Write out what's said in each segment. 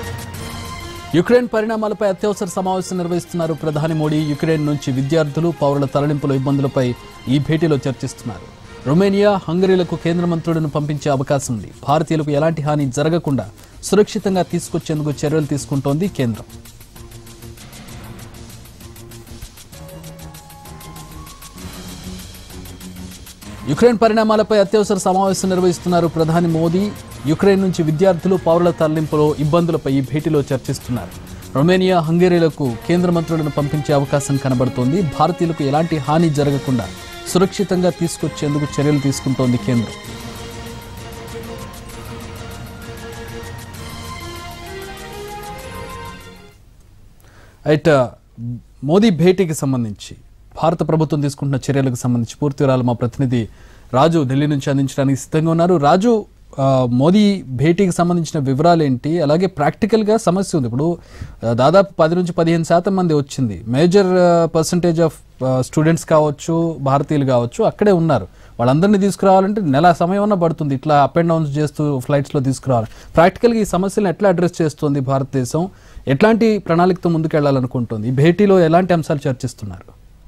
Ukraine పరిణామాలపై అత్యవసర సమావేశం నిర్వహిస్తున్నారు ప్రధాని మోడీ యుక్రెయిన్ నుంచి విద్యార్థులు పౌరుల తరలింపుల ఇబ్బందులపై ఈ భేటీలో చర్చిస్తున్నారు రొమేనియా హంగరీలకు కేంద్ర మంత్రులను పంపించే అవకాశం ఉంది భారతీయులకు ఎలాంటి హాని జరగకుండా సురక్షితంగా తీసుకొచ్చేందుకు చర్యలు తీసుకుంటోంది కేంద్రం యుక్రెయిన్ పరిణామాలపై అత్యవసర సమావేశం నిర్వహిస్తున్నారు ప్రధాని మోదీ యుక్రెయిన్ నుంచి విద్యార్థులు పౌరుల తరలింపులో ఇబ్బందులపై ఈ భేటీలో చర్చిస్తున్నారు రొమేనియా హంగేరీలకు కేంద్ర మంత్రులను పంపించే అవకాశం కనబడుతోంది భారతీయులకు ఎలాంటి హాని జరగకుండా సురక్షితంగా తీసుకొచ్చేందుకు చర్యలు తీసుకుంటోంది కేంద్రం అయితే మోదీ భేటీకి సంబంధించి భారత ప్రభుత్వం తీసుకుంటున్న చర్యలకు సంబంధించి పూర్తి వివరాలు మా ప్రతినిధి రాజు ఢిల్లీ నుంచి అందించడానికి సిద్ధంగా ఉన్నారు రాజు ఆ, మోదీ భేటీకి సంబంధించిన వివరాలు ఏంటి అలాగే ప్రాక్టికల్గా సమస్య ఉంది ఇప్పుడు ఆ, దాదాపు పది నుంచి పదిహేను శాతం మంది వచ్చింది మేజర్ పర్సంటేజ్ ఆఫ్ స్టూడెంట్స్ కావచ్చు భారతీయులు కావచ్చు అక్కడే ఉన్నారు వాళ్ళందరినీ తీసుకురావాలంటే నెల సమయం అన్న పడుతుంది ఇట్లా అప్ అండ్ డౌన్స్ చేస్తూ ఫ్లైట్స్లో తీసుకురావాలి ప్రాక్టికల్గా ఈ సమస్యలను ఎట్లా అడ్రస్ చేస్తుంది భారతదేశం ఎట్లాంటి ప్రణాళికతో ముందుకెళ్లాలనుకుంటుంది ఈ భేటీలో ఎలాంటి అంశాలు చర్చిస్తున్నారు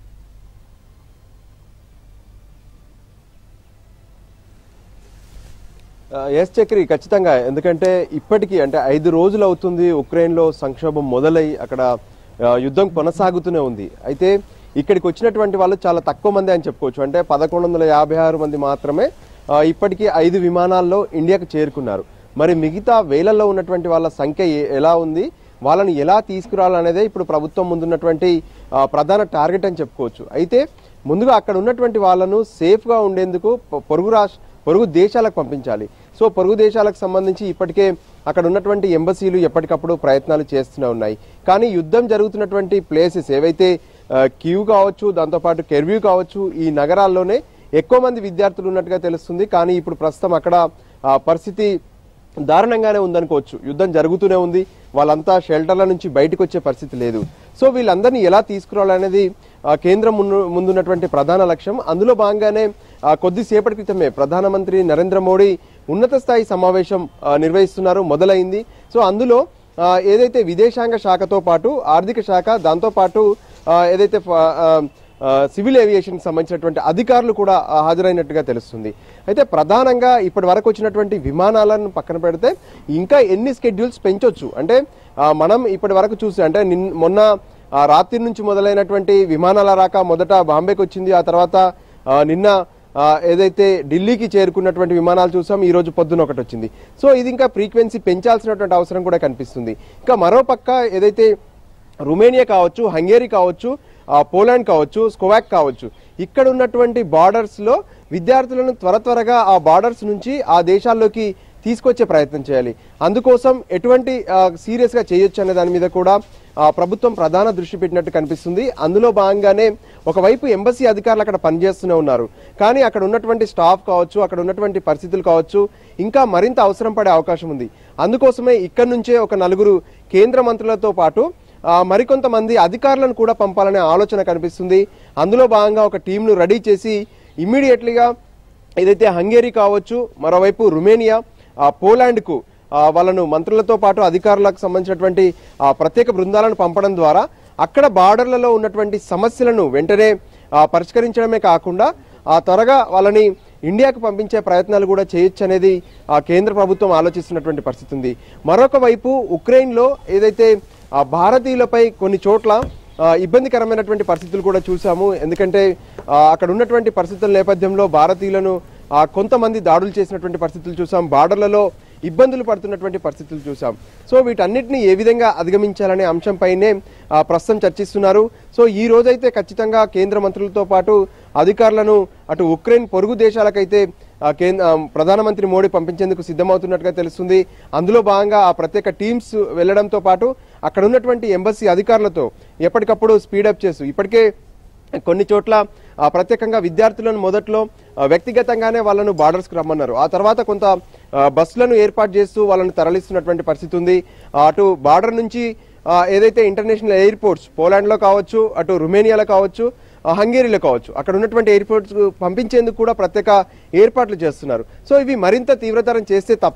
ఎస్ చక్రి ఖచ్చితంగా ఎందుకంటే ఇప్పటికీ అంటే ఐదు రోజులు అవుతుంది ఉక్రెయిన్లో సంక్షోభం మొదలై అక్కడ ఆ, యుద్ధం కొనసాగుతూనే ఉంది అయితే ఇక్కడికి వచ్చినటువంటి వాళ్ళు చాలా తక్కువ మంది అని చెప్పుకోవచ్చు అంటే పదకొండు వందల యాభై ఆరు మంది మాత్రమే ఆ, ఇప్పటికీ ఐదు విమానాల్లో ఇండియాకు చేరుకున్నారు మరి మిగతా వేలల్లో ఉన్నటువంటి వాళ్ళ సంఖ్య ఏ- ఎలా ఉంది వాళ్ళని ఎలా తీసుకురావాలనేదే ఇప్పుడు ప్రభుత్వం ముందున్నటువంటి ఆ, ప్రధాన టార్గెట్ అని చెప్పుకోవచ్చు అయితే ముందుగా అక్కడ ఉన్నటువంటి వాళ్ళను సేఫ్గా ఉండేందుకు పొ- పొరుగు రాష్ట్ర పొరుగు దేశాలకు పంపించాలి సో పొరుగు దేశాలకు సంబంధించి ఇప్పటికే అక్కడ ఉన్నటువంటి ఎంబసీలు ఎప్పటికప్పుడు ప్రయత్నాలు చేస్తూనే ఉన్నాయి కానీ యుద్ధం జరుగుతున్నటువంటి ప్లేసెస్ ఏవైతే ఆ, క్యూ కావచ్చు దాంతోపాటు కెర్వ్యూ కావచ్చు ఈ నగరాల్లోనే ఎక్కువ మంది విద్యార్థులు ఉన్నట్టుగా తెలుస్తుంది కానీ ఇప్పుడు ప్రస్తుతం అక్కడ ఆ, పరిస్థితి దారుణంగానే ఉందనుకోవచ్చు యుద్ధం జరుగుతూనే ఉంది వాళ్ళంతా షెల్టర్ల నుంచి బయటకు వచ్చే పరిస్థితి లేదు సో వీళ్ళందరినీ ఎలా తీసుకురావాలనేది ఆ, కేంద్రం ముందు ముందున్నటువంటి ప్రధాన లక్ష్యం అందులో భాగంగానే ఆ, కొద్దిసేపటి క్రితమే ప్రధానమంత్రి నరేంద్ర మోడీ ఉన్నత స్థాయి సమావేశం ఆ, నిర్వహిస్తున్నారు మొదలైంది సో అందులో ఆ, ఏదైతే విదేశాంగ శాఖతో పాటు ఆర్థిక శాఖ దాంతో పాటు ఆ, ఏదైతే ఫ- ఆ, ఆ, సివిల్ ఏవియేషన్ సంబంధించినటువంటి అధికారులు కూడా ఆ, హాజరైనట్టుగా తెలుస్తుంది అయితే ప్రధానంగా ఇప్పటి వరకు వచ్చినటువంటి విమానాలను పక్కన పెడితే ఇంకా ఎన్ని స్కెడ్యూల్స్ పెంచొచ్చు అంటే ఆ, మనం ఇప్పటి వరకు చూసి అంటే నిన్ మొన్న ఆ, రాత్రి నుంచి మొదలైనటువంటి విమానాల రాక మొదట బాంబేకి వచ్చింది ఆ తర్వాత ఆ, నిన్న ఆ, ఏదైతే ఢిల్లీకి చేరుకున్నటువంటి విమానాలు చూసాం ఈ రోజు పొద్దున ఒకటి వచ్చింది సో ఇది ఇంకా ఫ్రీక్వెన్సీ పెంచాల్సినటువంటి అవసరం కూడా కనిపిస్తుంది ఇంకా మరో పక్క ఏదైతే రుమేనియా కావచ్చు హంగేరీ కావచ్చు ఆ, పోలాండ్ కావచ్చు స్కోవాక్ కావచ్చు ఇక్కడ ఉన్నటువంటి బార్డర్స్ లో విద్యార్థులను త్వర త్వరగా ఆ బార్డర్స్ నుంచి ఆ దేశాల్లోకి తీసుకొచ్చే ప్రయత్నం చేయాలి అందుకోసం ఎటువంటి సీరియస్ గా చేయొచ్చు అనే దాని మీద కూడా ఆ, ప్రభుత్వం ప్రధాన దృష్టి పెట్టినట్టు కనిపిస్తుంది అందులో భాగంగానే ఒకవైపు ఎంబసీ అధికారులు అక్కడ పనిచేస్తూనే ఉన్నారు కానీ అక్కడ ఉన్నటువంటి స్టాఫ్ కావచ్చు అక్కడ ఉన్నటువంటి పరిస్థితులు కావచ్చు ఇంకా మరింత అవసరం పడే అవకాశం ఉంది అందుకోసమే ఇక్కడ నుంచే ఒక నలుగురు కేంద్ర మంత్రులతో పాటు ఆ, మరికొంతమంది అధికారులను కూడా పంపాలనే ఆలోచన కనిపిస్తుంది అందులో భాగంగా ఒక టీంను రెడీ చేసి ఇమ్మీడియట్లీగా ఏదైతే హంగేరీ కావచ్చు మరోవైపు రుమేనియా ఆ, పోలాండ్కు ఆ, వాళ్ళను మంత్రులతో పాటు అధికారులకు సంబంధించినటువంటి ఆ, ప్రత్యేక బృందాలను పంపడం ద్వారా అక్కడ బార్డర్లలో ఉన్నటువంటి సమస్యలను వెంటనే ఆ, పరిష్కరించడమే కాకుండా ఆ త్వరగా వాళ్ళని ఇండియాకు పంపించే ప్రయత్నాలు కూడా చేయొచ్చు అనేది ఆ కేంద్ర ప్రభుత్వం ఆలోచిస్తున్నటువంటి పరిస్థితి ఉంది మరొక వైపు ఉక్రెయిన్లో ఏదైతే ఆ భారతీయులపై కొన్ని చోట్ల ఆ, ఇబ్బందికరమైనటువంటి పరిస్థితులు కూడా చూసాము ఎందుకంటే ఆ, అక్కడ ఉన్నటువంటి పరిస్థితుల నేపథ్యంలో భారతీయులను ఆ, కొంతమంది దాడులు చేసినటువంటి పరిస్థితులు చూసాం బార్డర్లలో ఇబ్బందులు పడుతున్నటువంటి పరిస్థితులు చూసాం సో వీటన్నిటిని ఏ విధంగా అధిగమించాలనే అంశంపైనే ఆ, ప్రస్తుతం చర్చిస్తున్నారు సో ఈ రోజైతే ఖచ్చితంగా కేంద్ర మంత్రులతో పాటు అధికారులను అటు ఉక్రెయిన్ పొరుగు దేశాలకైతే ఆ, కేంద్ర ఆ, ప్రధానమంత్రి మోడీ పంపించేందుకు సిద్ధమవుతున్నట్టుగా తెలుస్తుంది అందులో భాగంగా ఆ ప్రత్యేక టీమ్స్ వెళ్లడంతో పాటు అక్కడ ఉన్నటువంటి ఎంబసీ అధికారులతో ఎప్పటికప్పుడు స్పీడప్ చేస్తూ ఇప్పటికే కొన్ని చోట్ల ఆ, ప్రత్యేకంగా విద్యార్థులను మొదట్లో ఆ, వ్యక్తిగతంగానే వాళ్ళను బార్డర్స్కి రమ్మన్నారు ఆ తర్వాత కొంత ఆ, బస్సులను ఏర్పాటు చేస్తూ వాళ్ళని తరలిస్తున్నటువంటి పరిస్థితి ఉంది ఆ, అటు బార్డర్ నుంచి ఆ, ఏదైతే ఇంటర్నేషనల్ ఎయిర్పోర్ట్స్ పోలాండ్లో కావచ్చు అటు రుమేనియాలో కావచ్చు ఆ, హంగేరీలో కావచ్చు అక్కడ ఉన్నటువంటి ఎయిర్పోర్ట్స్ పంపించేందుకు కూడా ప్రత్యేక ఏర్పాట్లు చేస్తున్నారు సో ఇవి మరింత తీవ్రతరం చేస్తే తప్ప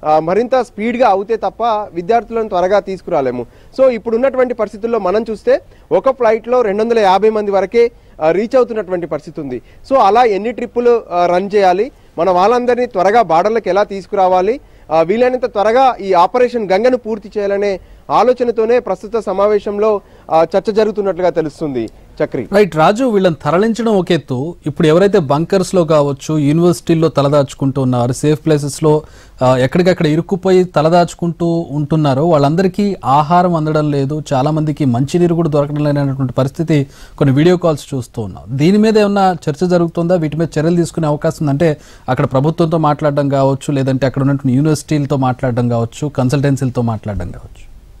ఆ, మరింత స్పీడ్గా అవుతే తప్ప విద్యార్థులను త్వరగా తీసుకురాలేము సో ఇప్పుడు ఉన్నటువంటి పరిస్థితుల్లో మనం చూస్తే ఒక ఫ్లైట్లో రెండు వందల యాభై మంది వరకే ఆ, రీచ్ అవుతున్నటువంటి పరిస్థితి ఉంది సో అలా ఎన్ని ట్రిప్పులు ఆ, రన్ చేయాలి మన వాళ్ళందరినీ త్వరగా బార్డర్లకు ఎలా తీసుకురావాలి ఆ, వీలైనంత త్వరగా ఈ ఆపరేషన్ గంగను పూర్తి చేయాలనే ఆలోచనతోనే ప్రస్తుత సమావేశంలో ఆ, చర్చ జరుగుతున్నట్లుగా తెలుస్తుంది చక్రి రైట్ రాజు వీళ్ళని తరలించడం ఒక ఎత్తు ఇప్పుడు ఎవరైతే బంకర్స్ లో కావచ్చు యూనివర్సిటీల్లో తలదాచుకుంటూ ఉన్నారు సేఫ్ ప్లేసెస్ లో ఆ, ఎక్కడికక్కడ ఇరుక్కుపోయి తలదాచుకుంటూ ఉంటున్నారో వాళ్ళందరికీ ఆహారం అందడం లేదు చాలా మందికి మంచినీరు కూడా దొరకడం లేనటువంటి పరిస్థితి కొన్ని వీడియో కాల్స్ చూస్తూ ఉన్నాం దీని మీద ఏమన్నా చర్చ జరుగుతుందా వీటి మీద చర్యలు తీసుకునే అవకాశం ఉందంటే అక్కడ ప్రభుత్వంతో మాట్లాడడం కావచ్చు లేదంటే అక్కడ ఉన్నటువంటి యూనివర్సిటీలతో మాట్లాడడం కావచ్చు కన్సల్టెన్సీలతో మాట్లాడడం కావచ్చు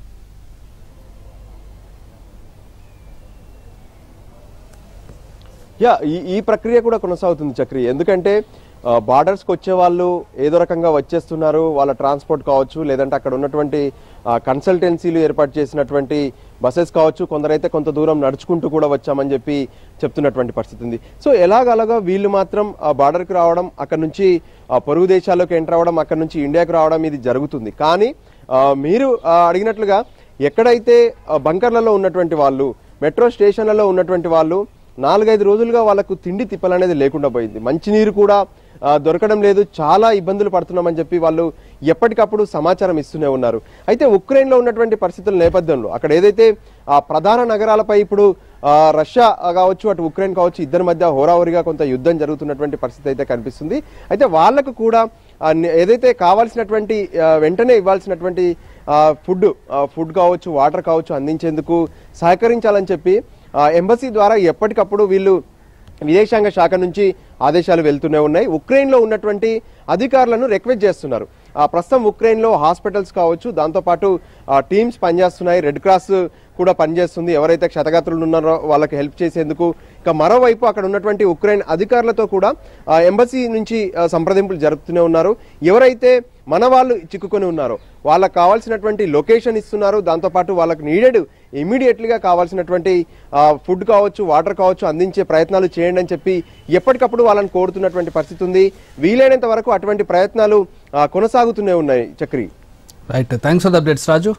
యా ఈ ఈ ప్రక్రియ కూడా కొనసాగుతుంది చక్రి ఎందుకంటే బార్డర్స్కి వచ్చే వాళ్ళు ఏదో రకంగా వచ్చేస్తున్నారు వాళ్ళ ట్రాన్స్పోర్ట్ కావచ్చు లేదంటే అక్కడ ఉన్నటువంటి కన్సల్టెన్సీలు ఏర్పాటు చేసినటువంటి బస్సెస్ కావచ్చు కొందరైతే కొంత దూరం నడుచుకుంటూ కూడా వచ్చామని చెప్పి చెప్తున్నటువంటి పరిస్థితి ఉంది సో ఎలాగలాగా వీళ్ళు మాత్రం ఆ బార్డర్కి రావడం అక్కడ నుంచి ఆ, పొరుగు దేశాల్లోకి ఎంటర్ అవ్వడం అక్కడ నుంచి ఇండియాకి రావడం ఇది జరుగుతుంది కానీ ఆ, మీరు ఆ, అడిగినట్లుగా ఎక్కడైతే ఆ, బంకర్లలో ఉన్నటువంటి వాళ్ళు మెట్రో స్టేషన్లలో ఉన్నటువంటి వాళ్ళు నాలుగైదు రోజులుగా వాళ్ళకు తిండి తిప్పలనేది లేకుండా పోయింది మంచినీరు కూడా ఆ, దొరకడం లేదు చాలా ఇబ్బందులు పడుతున్నామని చెప్పి వాళ్ళు ఎప్పటికప్పుడు సమాచారం ఇస్తూనే ఉన్నారు అయితే ఉక్రెయిన్లో ఉన్నటువంటి పరిస్థితుల నేపథ్యంలో అక్కడ ఏదైతే ఆ ప్రధాన నగరాలపై ఇప్పుడు ఆ, రష్యా కావచ్చు అటు ఉక్రెయిన్ కావచ్చు ఇద్దరి మధ్య హోరాహోరీగా కొంత యుద్ధం జరుగుతున్నటువంటి పరిస్థితి అయితే కనిపిస్తుంది అయితే వాళ్ళకు కూడా ఆ, ని- ఏదైతే కావాల్సినటువంటి ఆ, వెంటనే ఇవ్వాల్సినటువంటి ఆ, ఫుడ్ ఆ, ఫుడ్ కావచ్చు వాటర్ కావచ్చు అందించేందుకు సహకరించాలని చెప్పి ఆ, ఎంబసీ ద్వారా ఎప్పటికప్పుడు వీళ్ళు విదేశాంగ శాఖ నుంచి ఆదేశాలు వెళ్తూనే ఉన్నాయి ఉక్రెయిన్లో ఉన్నటువంటి అధికారులను రిక్వెస్ట్ చేస్తున్నారు ఆ, ప్రస్తుతం ఉక్రెయిన్లో హాస్పిటల్స్ కావచ్చు దాంతోపాటు ఆ, టీమ్స్ పనిచేస్తున్నాయి రెడ్ క్రాస్ కూడా పనిచేస్తుంది ఎవరైతే క్షతగాత్రులు ఉన్నారో వాళ్ళకి హెల్ప్ చేసేందుకు ఇక మరోవైపు అక్కడ ఉన్నటువంటి ఉక్రెయిన్ అధికారులతో కూడా ఆ, ఎంబసీ నుంచి ఆ, సంప్రదింపులు జరుపుతూనే ఉన్నారు ఎవరైతే మన వాళ్ళు చిక్కుకొని ఉన్నారో వాళ్ళకి కావాల్సినటువంటి లొకేషన్ ఇస్తున్నారు దాంతోపాటు వాళ్ళకి నీడెడ్ ఇమీడియట్లీగా కావాల్సినటువంటి ఫుడ్ కావచ్చు వాటర్ కావచ్చు అందించే ప్రయత్నాలు చేయండి అని చెప్పి ఎప్పటికప్పుడు వాళ్ళని కోరుతున్నటువంటి పరిస్థితి ఉంది వీలైనంత వరకు అటువంటి ప్రయత్నాలు ఆ, కొనసాగుతూనే ఉన్నాయి Chakri right thanks for the updates Raju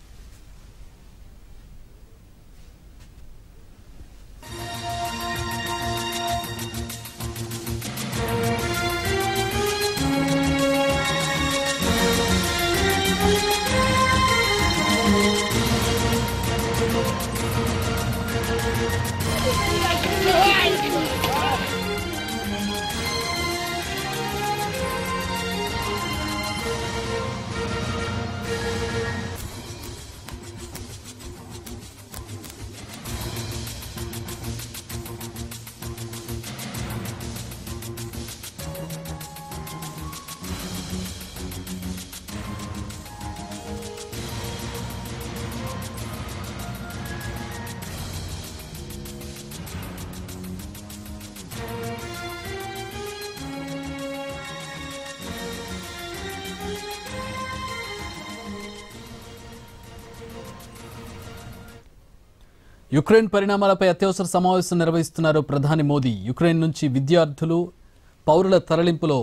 Ukraine పరిణామాలపై అత్యవసర సమావేశం నిర్వహిస్తున్నారు ప్రధాని మోదీ యుక్రెయిన్ నుంచి విద్యార్థులు పౌరుల తరలింపులో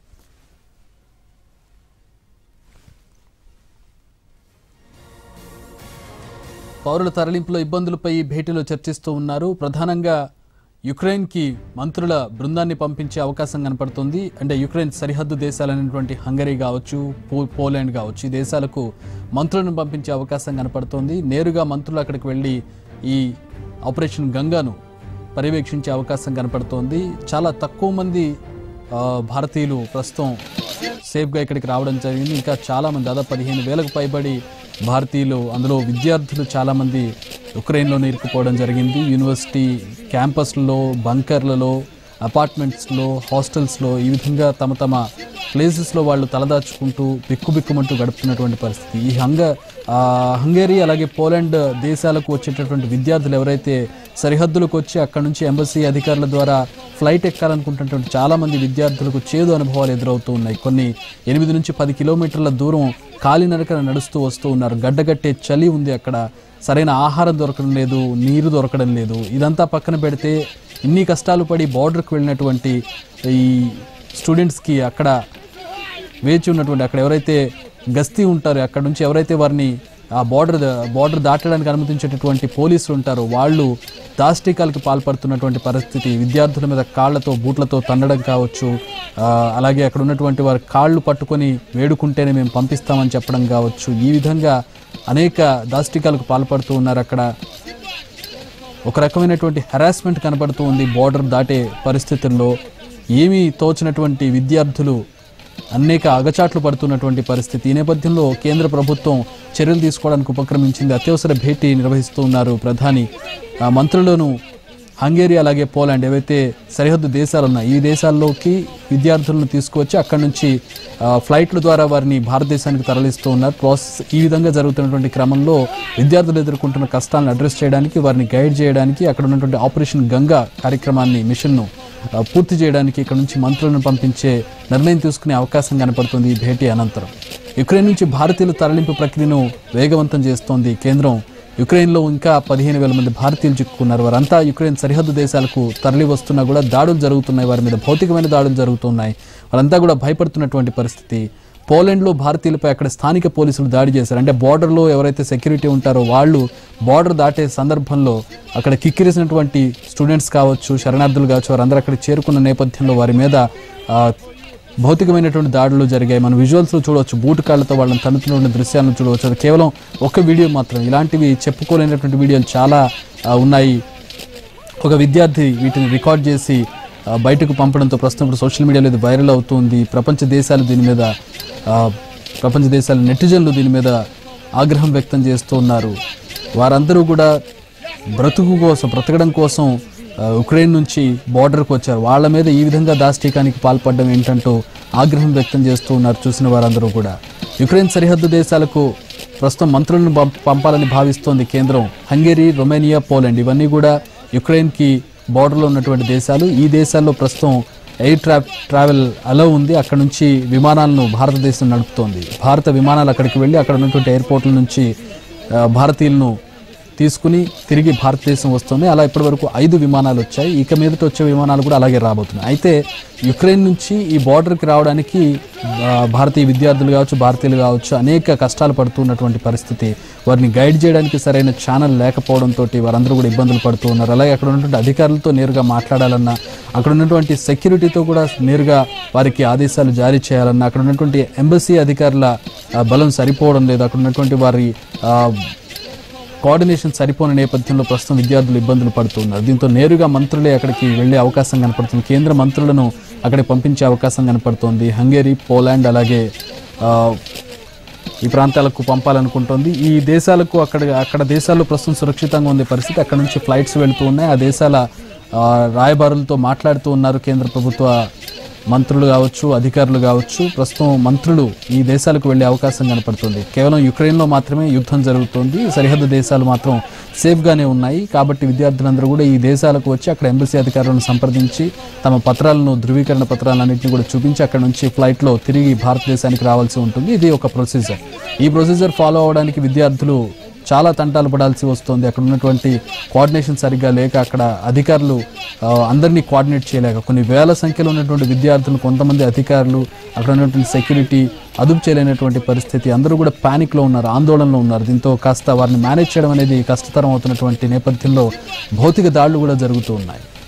పౌరుల తరలింపులో ఇబ్బందులపై ఈ భేటీలో చర్చిస్తూ ఉన్నారు ప్రధానంగా యుక్రెయిన్కి మంత్రుల బృందాన్ని పంపించే అవకాశం కనపడుతుంది అంటే యుక్రెయిన్ సరిహద్దు దేశాలైనటువంటి హంగరీ కావచ్చు పో పోలాండ్ కావచ్చు ఈ దేశాలకు మంత్రులను పంపించే అవకాశం కనపడుతోంది నేరుగా మంత్రులు అక్కడికి వెళ్ళి ఈ ఆపరేషన్ గంగాను పర్యవేక్షించే అవకాశం కనపడుతోంది చాలా తక్కువ మంది ఆ, భారతీయులు ప్రస్తుతం సేఫ్గా ఇక్కడికి రావడం జరిగింది ఇంకా చాలామంది దాదాపు పదిహేను వేలకు పైబడి భారతీయులు అందులో విద్యార్థులు చాలామంది ఉక్రెయిన్లోనే ఇరుక్కుపోవడం జరిగింది యూనివర్సిటీ క్యాంపస్లలో బంకర్లలో అపార్ట్మెంట్స్లో హాస్టల్స్లో ఈ విధంగా తమ తమ ప్లేసెస్లో వాళ్ళు తలదాచుకుంటూ బిక్కుబిక్కుమంటూ గడుపుతున్నటువంటి పరిస్థితి ఈ హంగ ఆ, హంగేరీ అలాగే పోలాండ్ దేశాలకు వచ్చేటటువంటి విద్యార్థులు ఎవరైతే సరిహద్దులకు వచ్చి అక్కడ నుంచి ఎంబసీ అధికారుల ద్వారా ఫ్లైట్ ఎక్కాలనుకుంటున్నటువంటి చాలా మంది విద్యార్థులకు చేదు అనుభవాలు ఎదురవుతూ ఉన్నాయి కొన్ని ఎనిమిది నుంచి పది కిలోమీటర్ల దూరం కాలినడకన నడుస్తూ వస్తూ ఉన్నారు గడ్డగట్టే చలి ఉంది అక్కడ సరైన ఆహారం దొరకడం లేదు నీరు దొరకడం లేదు ఇదంతా పక్కన పెడితే ఇన్ని కష్టాలు పడి బార్డర్కి వెళ్ళినటువంటి ఈ స్టూడెంట్స్కి అక్కడ వేచి ఉన్నటువంటి అక్కడ ఎవరైతే గస్తీ ఉంటారో అక్కడ నుంచి ఎవరైతే వారిని ఆ బార్డర్ బార్డర్ దాటడానికి అనుమతించేటటువంటి పోలీసులు ఉంటారో వాళ్ళు దాష్టికాలకు పాల్పడుతున్నటువంటి పరిస్థితి విద్యార్థుల మీద కాళ్లతో బూట్లతో తన్నడం కావచ్చు ఆ, అలాగే అక్కడ ఉన్నటువంటి వారి కాళ్ళు పట్టుకొని వేడుకుంటేనే మేము పంపిస్తామని చెప్పడం కావచ్చు ఈ విధంగా అనేక దాష్టికాలకు పాల్పడుతూ ఉన్నారు అక్కడ ఒక రకమైనటువంటి హెరాస్మెంట్ కనబడుతూ ఉంది బార్డర్ దాటే పరిస్థితుల్లో ఏమీ తోచినటువంటి విద్యార్థులు అనేక అగచాట్లు పడుతున్నటువంటి పరిస్థితి ఈ నేపథ్యంలో కేంద్ర ప్రభుత్వం చర్యలు తీసుకోవడానికి ఉపక్రమించింది అత్యవసర భేటీ నిర్వహిస్తూ ఉన్నారు ప్రధాని ఆ మంత్రులను హంగేరి అలాగే పోలాండ్ ఏవైతే సరిహద్దు దేశాలు ఉన్నాయి ఈ దేశాల్లోకి విద్యార్థులను తీసుకువచ్చి అక్కడి నుంచి ఆ, ఫ్లైట్ల ద్వారా వారిని భారతదేశానికి తరలిస్తూ ఉన్నారు ప్రాసెస్ ఈ విధంగా జరుగుతున్నటువంటి క్రమంలో విద్యార్థులు ఎదుర్కొంటున్న కష్టాలను అడ్రస్ చేయడానికి వారిని గైడ్ చేయడానికి అక్కడ ఉన్నటువంటి ఆపరేషన్ గంగా కార్యక్రమాన్ని మిషన్ను ఆ, పూర్తి చేయడానికి ఇక్కడ నుంచి మంత్రులను పంపించే నిర్ణయం తీసుకునే అవకాశం కనపడుతుంది ఈ భేటీ అనంతరం యుక్రెయిన్ నుంచి భారతీయుల తరలింపు ప్రక్రియను వేగవంతం చేస్తోంది కేంద్రం యుక్రెయిన్లో ఇంకా పదిహేను వేల మంది భారతీయులు చిక్కుకున్నారు వారంతా యుక్రెయిన్ సరిహద్దు దేశాలకు తరలి వస్తున్నా కూడా దాడులు జరుగుతున్నాయి వారి మీద భౌతికమైన దాడులు జరుగుతున్నాయి వారంతా కూడా భయపడుతున్నటువంటి పరిస్థితి పోలాండ్లో భారతీయులపై అక్కడ స్థానిక పోలీసులు దాడి చేశారు అంటే బార్డర్లో ఎవరైతే సెక్యూరిటీ ఉంటారో వాళ్ళు బార్డర్ దాటే సందర్భంలో అక్కడ కిక్కిరిసినటువంటి స్టూడెంట్స్ కావచ్చు శరణార్థులు కావచ్చు వారందరూ అక్కడ చేరుకున్న నేపథ్యంలో వారి మీద ఆ, భౌతికమైనటువంటి దాడులు జరిగాయి మనం విజువల్స్లో చూడవచ్చు బూటు కాళ్ళతో వాళ్ళని తన్నుతున్నటువంటి దృశ్యాలను చూడవచ్చు అది కేవలం ఒక వీడియో మాత్రం ఇలాంటివి చెప్పుకోలేనటువంటి వీడియోలు చాలా ఆ, ఉన్నాయి ఒక విద్యార్థి వీటిని రికార్డ్ చేసి ఆ, బయటకు పంపడంతో ప్రస్తుతం ఇప్పుడు సోషల్ మీడియాలో ఇది వైరల్ అవుతుంది ప్రపంచ దేశాలు దీని మీద ఆ, ప్రపంచ దేశాల నెటిజన్లు దీని మీద ఆగ్రహం వ్యక్తం చేస్తూ ఉన్నారు వారందరూ కూడా బ్రతుకు కోసం బ్రతకడం కోసం ఆ, ఉక్రెయిన్ నుంచి బార్డర్కి వచ్చారు వాళ్ళ మీద ఈ విధంగా దాష్టీకానికి పాల్పడడం ఏంటంటూ ఆగ్రహం వ్యక్తం చేస్తూ ఉన్నారు చూసిన వారందరూ కూడా యుక్రెయిన్ సరిహద్దు దేశాలకు ప్రస్తుతం మంత్రులను పంప్- పంపాలని భావిస్తోంది కేంద్రం హంగేరీ రొమేనియా పోలాండ్ ఇవన్నీ కూడా యుక్రెయిన్కి బార్డర్లో ఉన్నటువంటి దేశాలు ఈ దేశాల్లో ప్రస్తుతం ఎయిర్ ట్రా ట్రావెల్ అలౌ ఉంది అక్కడ నుంచి విమానాలను భారతదేశం నడుపుతోంది భారత విమానాలు అక్కడికి వెళ్ళి అక్కడ ఉన్నటువంటి ఎయిర్పోర్ట్ల నుంచి ఆ, భారతీయులను తీసుకుని తిరిగి భారతదేశం వస్తుంది అలా ఇప్పటివరకు ఐదు విమానాలు వచ్చాయి ఇక మీదట వచ్చే విమానాలు కూడా అలాగే రాబోతున్నాయి అయితే యుక్రెయిన్ నుంచి ఈ బార్డర్కి రావడానికి ఆ, భారతీయ విద్యార్థులు కావచ్చు భారతీయులు కావచ్చు అనేక కష్టాలు పడుతున్నటువంటి పరిస్థితి వారిని గైడ్ చేయడానికి సరైన ఛానల్ లేకపోవడంతో వారందరూ కూడా ఇబ్బందులు పడుతూ ఉన్నారు అలాగే అక్కడ ఉన్నటువంటి అధికారులతో నేరుగా మాట్లాడాలన్నా అక్కడ ఉన్నటువంటి సెక్యూరిటీతో కూడా నేరుగా వారికి ఆదేశాలు జారీ చేయాలన్నా అక్కడ ఉన్నటువంటి ఎంబసీ అధికారుల ఆ, బలం సరిపోవడం లేదు అక్కడ ఉన్నటువంటి వారి ఆ, కోఆర్డినేషన్ సరిపోని నేపథ్యంలో ప్రస్తుతం విద్యార్థులు ఇబ్బందులు పడుతున్నారు దీంతో నేరుగా మంత్రులే అక్కడికి వెళ్ళే అవకాశం కనపడుతుంది కేంద్ర మంత్రులను అక్కడికి పంపించే అవకాశం కనపడుతోంది హంగేరీ పోలాండ్ అలాగే ఆ, ఈ ప్రాంతాలకు పంపాలనుకుంటోంది ఈ దేశాలకు అక్కడ అక్కడ దేశాల్లో ప్రస్తుతం సురక్షితంగా ఉండే పరిస్థితి అక్కడ నుంచి ఫ్లైట్స్ వెళ్తూ ఉన్నాయి ఆ దేశాల ఆ, రాయబారులతో మాట్లాడుతూ ఉన్నారు కేంద్ర ప్రభుత్వ మంత్రులు కావచ్చు అధికారులు కావచ్చు ప్రస్తుతం మంత్రులు ఈ దేశాలకు వెళ్ళే అవకాశం కనపడుతుంది కేవలం యుక్రెయిన్లో మాత్రమే యుద్ధం జరుగుతోంది సరిహద్దు దేశాలు మాత్రం సేఫ్గానే ఉన్నాయి కాబట్టి విద్యార్థులందరూ కూడా ఈ దేశాలకు వచ్చి అక్కడ ఎంబసీ అధికారులను సంప్రదించి తమ పత్రాలను ధృవీకరణ పత్రాలన్నింటినీ కూడా చూపించి అక్కడ నుంచి ఫ్లైట్లో తిరిగి భారతదేశానికి రావాల్సి ఉంటుంది ఇది ఒక ప్రొసీజర్ ఈ ప్రొసీజర్ ఫాలో అవడానికి విద్యార్థులు చాలా తంటాలు పడాల్సి వస్తుంది అక్కడ ఉన్నటువంటి కోఆర్డినేషన్ సరిగ్గా లేక అక్కడ అధికారులు ఆ, అందరినీ కోఆర్డినేట్ చేయలేక కొన్ని వేల సంఖ్యలో ఉన్నటువంటి విద్యార్థులు కొంతమంది అధికారులు అక్కడ ఉన్నటువంటి సెక్యూరిటీ అదుపు చేయలేనటువంటి పరిస్థితి అందరూ కూడా ప్యానిక్లో ఉన్నారు ఆందోళనలో ఉన్నారు దీంతో కాస్త వారిని మేనేజ్ చేయడం అనేది కష్టతరం అవుతున్నటువంటి నేపథ్యంలో భౌతిక దాడులు కూడా జరుగుతూ ఉన్నాయి